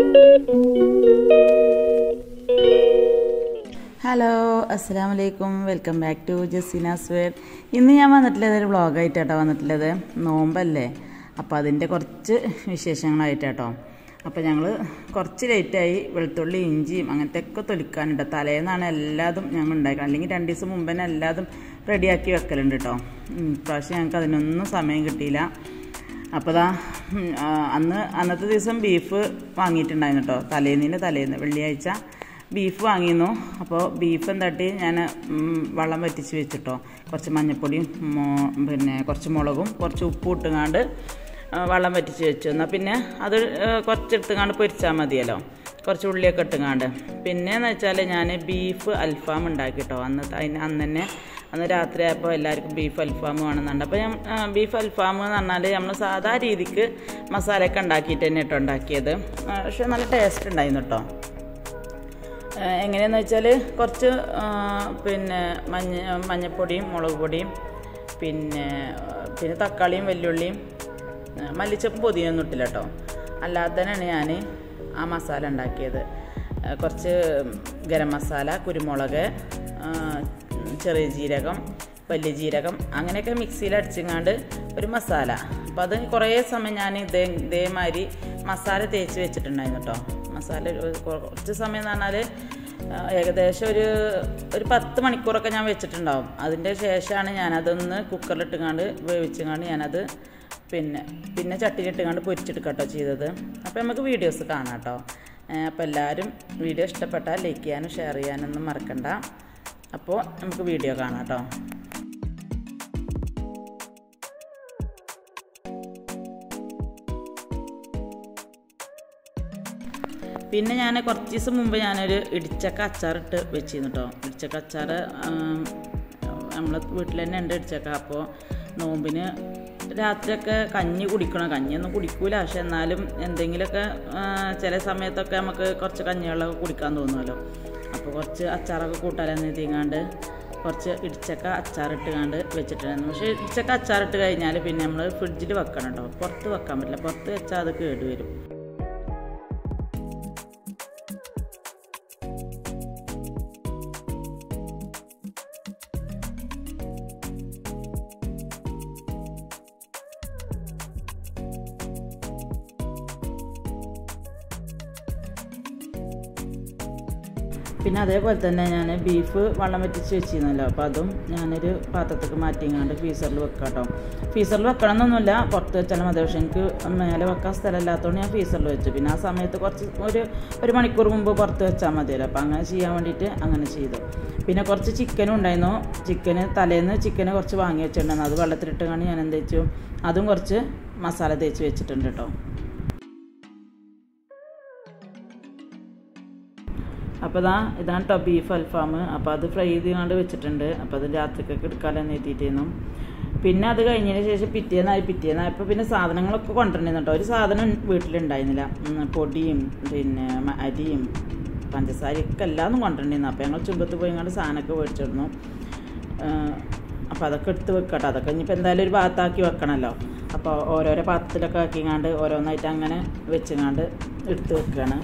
hello അസ്സാം വലൈക്കും welcome back to Jaseena's where ഇന്ന് ഞാൻ വന്നിട്ടുള്ളത് ഒരു വ്ളോഗായിട്ടാട്ടോ വന്നിട്ടുള്ളത് നോമ്പല്ലേ അപ്പോൾ അതിൻ്റെ കുറച്ച് വിശേഷങ്ങളായിട്ടാട്ടോ അപ്പോൾ ഞങ്ങൾ കുറച്ച് ലേറ്റായി വെളുത്തുള്ളി ഇഞ്ചിയും അങ്ങനത്തെ ഒക്കെ തൊലിക്കാനുണ്ട് തലേന്നാണ് എല്ലാതും ഞങ്ങൾ ഉണ്ടാക്കുന്നത് അല്ലെങ്കിൽ രണ്ട് ദിവസം മുമ്പ് തന്നെ എല്ലാതും റെഡിയാക്കി വെക്കലുണ്ട് കേട്ടോ ഇപ്രാവശ്യം ഞങ്ങൾക്ക് അതിനൊന്നും സമയം കിട്ടിയില്ല അപ്പോൾ ദാ ഉം, ആ, അന്ന് അന്നത്തെ ദിവസം ബീഫ് വാങ്ങിയിട്ടുണ്ടായിരുന്നു കേട്ടോ തലേന്നിൻ്റെ തലേന്ന് വെള്ളിയാഴ്ച ബീഫ് വാങ്ങിയിരുന്നു അപ്പോൾ ബീഫ് എന്താട്ടി ഞാൻ ഉം, വെള്ളം വറ്റിച്ച് വെച്ചിട്ടോ കുറച്ച് മഞ്ഞൾപ്പൊടിയും മോ- പിന്നെ കുറച്ച് മുളകും കുറച്ച് ഉപ്പും ഇട്ടുങ്ങാണ്ട് ആ, വെള്ളം വറ്റിച്ച് വെച്ചു എന്നാൽ പിന്നെ അത് ആ, കുറച്ചെടുത്തുങ്ങാണ്ട് പൊരിച്ചാൽ മതിയല്ലോ കുറച്ച് ഉള്ളിയൊക്കെ ഇട്ടുങ്ങാണ്ട് പിന്നെയെന്ന് വെച്ചാൽ ഞാൻ ബീഫ് അൽഫാം ഉണ്ടാക്കി കേട്ടോ അന്ന് അതിന് അന്ന് തന്നെ അന്ന് രാത്രി ആയപ്പോൾ എല്ലാവർക്കും ബീഫ് അൽഫാം വേണമെന്നുണ്ട് അപ്പോൾ ഞാൻ ആ, ബീഫ് അൽഫാം എന്ന് പറഞ്ഞാൽ നമ്മൾ സാധാ രീതിക്ക് മസാലയൊക്കെ ഉണ്ടാക്കിയിട്ട് തന്നെ കേട്ടോ ഉണ്ടാക്കിയത് ആ, പക്ഷേ നല്ല ടേസ്റ്റ് ഉണ്ടായിരുന്നു കേട്ടോ ആ, എങ്ങനെയാന്ന് വെച്ചാൽ കുറച്ച് ആ, പിന്നെ മഞ്ഞ മഞ്ഞപ്പൊടിയും മുളക് പൊടിയും പിന്നെ പിന്നെ തക്കാളിയും വെല്ലുള്ളിയും ആ, മല്ലിച്ചപ്പും പൊതിയൊന്നും ഇട്ടില്ല കേട്ടോ അല്ലാതെ തന്നെയാണ് ഞാൻ ആ മസാല ഉണ്ടാക്കിയത് ആ, കുറച്ച് ഗരം മസാല കുരുമുളക് ആ, ചെറിയ ജീരകം വലിയ ജീരകം അങ്ങനെയൊക്കെ മിക്സിയിൽ അടിച്ചിങ്ങാണ്ട് ഒരു മസാല അപ്പോൾ അത് കുറേ സമയം ഞാൻ ഇതേ ഇതേമാതിരി മസാല തേച്ച് വെച്ചിട്ടുണ്ടായിരുന്നു കേട്ടോ മസാല ഒരു കുറച്ച് സമയം എന്ന് പറഞ്ഞാൽ ആ, ഏകദേശം ഒരു ഒരു പത്ത് മണിക്കൂറൊക്കെ ഞാൻ വെച്ചിട്ടുണ്ടാവും അതിൻ്റെ ശേഷമാണ് ഞാനതൊന്ന് കുക്കറിലിട്ടുങ്ങാണ്ട് വേവിച്ചുങ്ങാണ്ട് ഞാനത് പിന്നെ പിന്നെ ചട്ടിയിലിട്ടുങ്ങാണ്ട് പൊരിച്ചെടുക്കട്ടോ ചെയ്തത് അപ്പോൾ നമുക്ക് വീഡിയോസ് കാണാം കേട്ടോ അപ്പോൾ എല്ലാവരും വീഡിയോ ഇഷ്ടപ്പെട്ടാൽ ലൈക്ക് ചെയ്യാനും ഷെയർ ചെയ്യാനൊന്നും മറക്കണ്ട അപ്പോൾ നമുക്ക് വീഡിയോ കാണാം കേട്ടോ പിന്നെ ഞാൻ കുറച്ച് ദിവസം മുമ്പ് ഞാനൊരു ഇടിച്ചക്ക അച്ചാറിട്ട് വെച്ചിരുന്നു കേട്ടോ ഇടിച്ചക്ക അച്ചാർ നമ്മളെ വീട്ടിൽ തന്നെ ഉണ്ട് ഇടിച്ചക്ക അപ്പോൾ നോമ്പിന് രാത്രിയൊക്കെ കഞ്ഞി കുടിക്കണം കഞ്ഞിയൊന്നും കുടിക്കൂല പക്ഷെ എന്നാലും എന്തെങ്കിലുമൊക്കെ ആ, ചില സമയത്തൊക്കെ നമുക്ക് കുറച്ച് കഞ്ഞിവെള്ളമൊക്കെ കുടിക്കാൻ തോന്നുമല്ലോ അപ്പോൾ കുറച്ച് അച്ചാറൊക്കെ കൂട്ടാലെന്ന് തീങ്ങാണ്ട് കുറച്ച് ഇടിച്ചക്ക അച്ചാറിട്ടുകാണ്ട് വെച്ചിട്ടുണ്ടായിരുന്നു പക്ഷേ ഇടിച്ചക്ക അച്ചാറിട്ട് കഴിഞ്ഞാൽ പിന്നെ നമ്മൾ ഫ്രിഡ്ജിൽ വെക്കണം കേട്ടോ പുറത്ത് വെക്കാൻ പറ്റില്ല പുറത്ത് വെച്ചാൽ അത് കേടുവരും പിന്നെ അതേപോലെ തന്നെ ഞാൻ ബീഫ് വെള്ളം വറ്റിച്ച് വെച്ചിരുന്നല്ലോ അപ്പോൾ അതും ഞാനൊരു പാത്രത്തേക്ക് മാറ്റിങ്ങാണ്ട് ഫ്രീസറിൽ വെക്കാം കേട്ടോ ഫ്രീസറിൽ വെക്കണം എന്നൊന്നുമില്ല പുറത്ത് വെച്ചാലും മതി പക്ഷേ എനിക്ക് മേലെ വെക്കാൻ സ്ഥലമില്ലാത്തതുകൊണ്ട് ഞാൻ ഫ്രീസറിൽ വെച്ചു പിന്നെ ആ സമയത്ത് കുറച്ച് ഒരു ഒരു മണിക്കൂർ മുമ്പ് പുറത്ത് വെച്ചാൽ മതിയല്ലോ അപ്പോൾ അങ്ങനെ ചെയ്യാൻ വേണ്ടിയിട്ട് അങ്ങനെ ചെയ്തു പിന്നെ കുറച്ച് ചിക്കനും ഉണ്ടായിരുന്നു ചിക്കന് തലേന്ന് ചിക്കന് കുറച്ച് വാങ്ങി വെച്ചിട്ടുണ്ടായിരുന്നു അത് വെള്ളത്തിലിട്ട് ഞാൻ എന്ത് വെച്ചു അതും കുറച്ച് മസാല തേച്ച് വെച്ചിട്ടുണ്ട് കേട്ടോ അപ്പോൾ ഇതാ ഇതാണ് കേട്ടോ ബീഫ് അൽഫാം അപ്പോൾ അത് ഫ്രൈ ചെയ്തുകൊണ്ട് വെച്ചിട്ടുണ്ട് അപ്പോൾ അത് രാത്രിക്കൊക്കെ എടുക്കാമെന്ന് എത്തിയിട്ടായിരുന്നു പിന്നെ അത് കഴിഞ്ഞതിന് ശേഷം പിറ്റേന്നായി പിറ്റേന്നായപ്പോൾ പിന്നെ സാധനങ്ങളൊക്കെ കൊണ്ടുവന്നിരുന്നു കേട്ടോ ഒരു സാധനം വീട്ടിലുണ്ടായിരുന്നില്ല ഉം, പൊടിയും പിന്നെ മ- അരിയും പഞ്ചസാരയൊക്കെ എല്ലാതും കൊണ്ടുവന്നിരുന്നു അപ്പോൾ ഞങ്ങൾ ചുമ്പത്ത് പോയി ഇങ്ങോട്ട് സാധനമൊക്കെ മേടിച്ചിരുന്നു അപ്പോൾ അതൊക്കെ എടുത്ത് വെക്കട്ടെ അതൊക്കെ ഇനിയിപ്പോൾ എന്തായാലും ഒരു ഭാഗത്താക്കി വെക്കണമല്ലോ അപ്പോൾ ഓരോരോ പാത്രത്തിലൊക്കെ ആക്കിങ്ങാണ്ട് ഓരോന്നായിട്ട് അങ്ങനെ വെച്ചുങ്ങാണ്ട് എടുത്ത് വെക്കുകയാണ്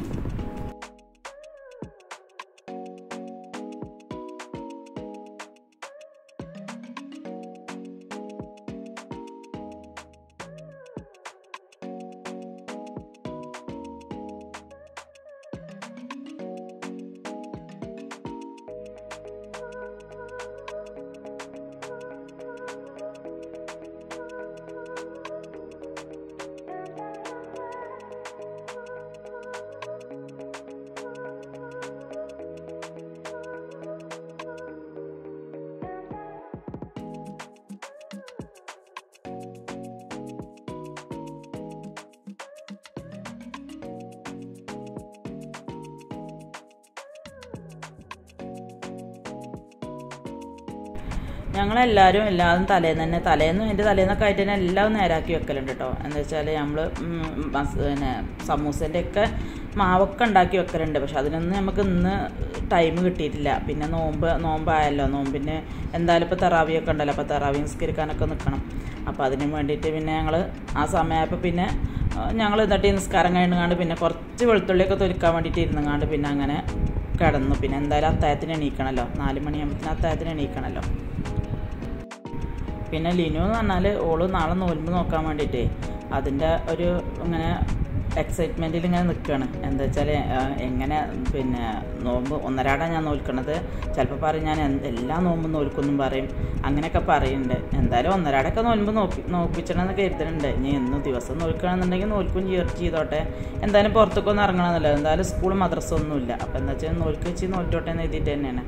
ഞങ്ങളെല്ലാവരും എല്ലാതും തലേന്ന് തന്നെ തലേന്നും എൻ്റെ തലേന്നൊക്കെ ആയിട്ട് തന്നെ എല്ലാം നേരാക്കി വെക്കലുണ്ട് കേട്ടോ എന്താ വെച്ചാൽ നമ്മൾ പിന്നെ സമൂസേൻ്റെ ഒക്കെ മാവൊക്കെ ഉണ്ടാക്കി വെക്കലുണ്ട് പക്ഷെ അതിനൊന്നും നമുക്ക് ഇന്ന് ടൈം കിട്ടിയിട്ടില്ല പിന്നെ നോമ്പ് നോമ്പായല്ലോ നോമ്പിന് എന്തായാലും ഇപ്പോൾ തെറാവിയൊക്കെ ഉണ്ടല്ലോ അപ്പോൾ തെറാവി നിസ്കരിക്കാനൊക്കെ നിൽക്കണം അപ്പോൾ അതിന് വേണ്ടിയിട്ട് പിന്നെ ഞങ്ങൾ ആ സമയമായപ്പോൾ പിന്നെ ഞങ്ങൾ എന്നിട്ട് ഈ നിസ്കാരം കഴിഞ്ഞാണ്ട് പിന്നെ കുറച്ച് വെളുത്തുള്ളിയൊക്കെ തൊലിക്കാൻ വേണ്ടിയിട്ട് ഇരുന്നങ്ങാണ്ട് പിന്നെ അങ്ങനെ കിടന്നു പിന്നെ എന്തായാലും അത്തായത്തിന് എണീക്കണമല്ലോ നാല് മണിയാകുമ്പത്തിന് അത്തായത്തിന് എണീക്കണമല്ലോ പിന്നെ ലിനു എന്ന് പറഞ്ഞാൽ ഓള് നാളെ നോൽമ്പ് നോക്കാൻ വേണ്ടിയിട്ടേ അതിൻ്റെ ഒരു ഇങ്ങനെ എക്സൈറ്റ്മെൻറ്റിൽ ഇങ്ങനെ നിൽക്കുകയാണ് എന്താ വെച്ചാൽ എങ്ങനെ പിന്നെ നോമ്പ് ഒന്നരാടാണ് ഞാൻ നോൽക്കണത് ചിലപ്പോൾ പറയും ഞാൻ എന്ത് എല്ലാ നോമ്പും നോൽക്കുന്നും പറയും അങ്ങനെയൊക്കെ പറയുന്നുണ്ട് എന്തായാലും ഒന്നരാടൊക്കെ നോൽമ്പ് നോക്കി നോക്കിപ്പിച്ചണമെന്ന് കരുതുന്നുണ്ട് ഇനി എന്നും ദിവസം നോൽക്കണമെന്നുണ്ടെങ്കിൽ നോൽക്കും ചെയ്യ- ചെയ്തോട്ടെ എന്തായാലും പുറത്തേക്കൊന്നും ഇറങ്ങണമെന്നില്ല എന്തായാലും സ്കൂൾ മദ്രസ ഒന്നുമില്ല അപ്പോൾ എന്താ വെച്ചാൽ നോൽക്ക് വെച്ച് നോറ്റോട്ടെ എന്ന് എഴുതിയിട്ട് തന്നെയാണ്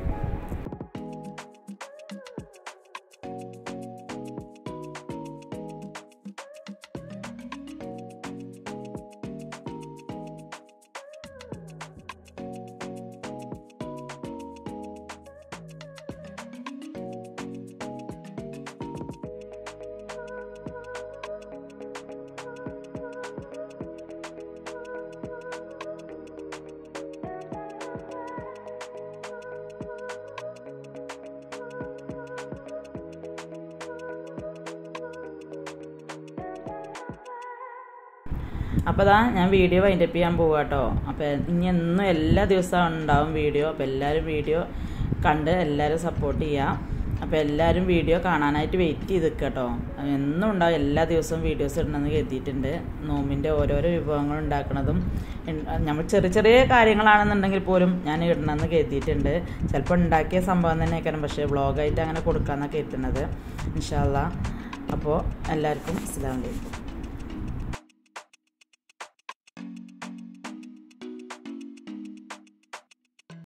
അപ്പോൾ അതാ ഞാൻ വീഡിയോ വൈൻഡപ്പ് ചെയ്യാൻ പോവാ കേട്ടോ അപ്പോൾ ഇനി എന്നും എല്ലാ ദിവസവും ഉണ്ടാവും വീഡിയോ അപ്പോൾ എല്ലാവരും വീഡിയോ കണ്ട് എല്ലാവരും സപ്പോർട്ട് ചെയ്യുക അപ്പോൾ എല്ലാവരും വീഡിയോ കാണാനായിട്ട് വെയിറ്റ് ചെയ്ത് നിൽക്കുക കേട്ടോ എന്നും ഉണ്ടാവും എല്ലാ ദിവസവും വീഡിയോസ് ഇടണമെന്ന് കരുതിയിട്ടുണ്ട് നോമ്പിൻ്റെ ഓരോരോ വിഭവങ്ങൾ ഉണ്ടാക്കുന്നതും നമ്മൾ ചെറിയ ചെറിയ കാര്യങ്ങളാണെന്നുണ്ടെങ്കിൽ പോലും ഞാൻ ഇടണമെന്ന് കരുതിയിട്ടുണ്ട് ചിലപ്പോൾ ഉണ്ടാക്കിയ സംഭവം തന്നെ ആയിരിക്കണം പക്ഷേ വ്ളോഗായിട്ട് അങ്ങനെ കൊടുക്കാമെന്നൊക്കെ എത്തുന്നത് ഇൻഷാല്ല അപ്പോൾ എല്ലാവർക്കും അസ്സാം വലൈക്കും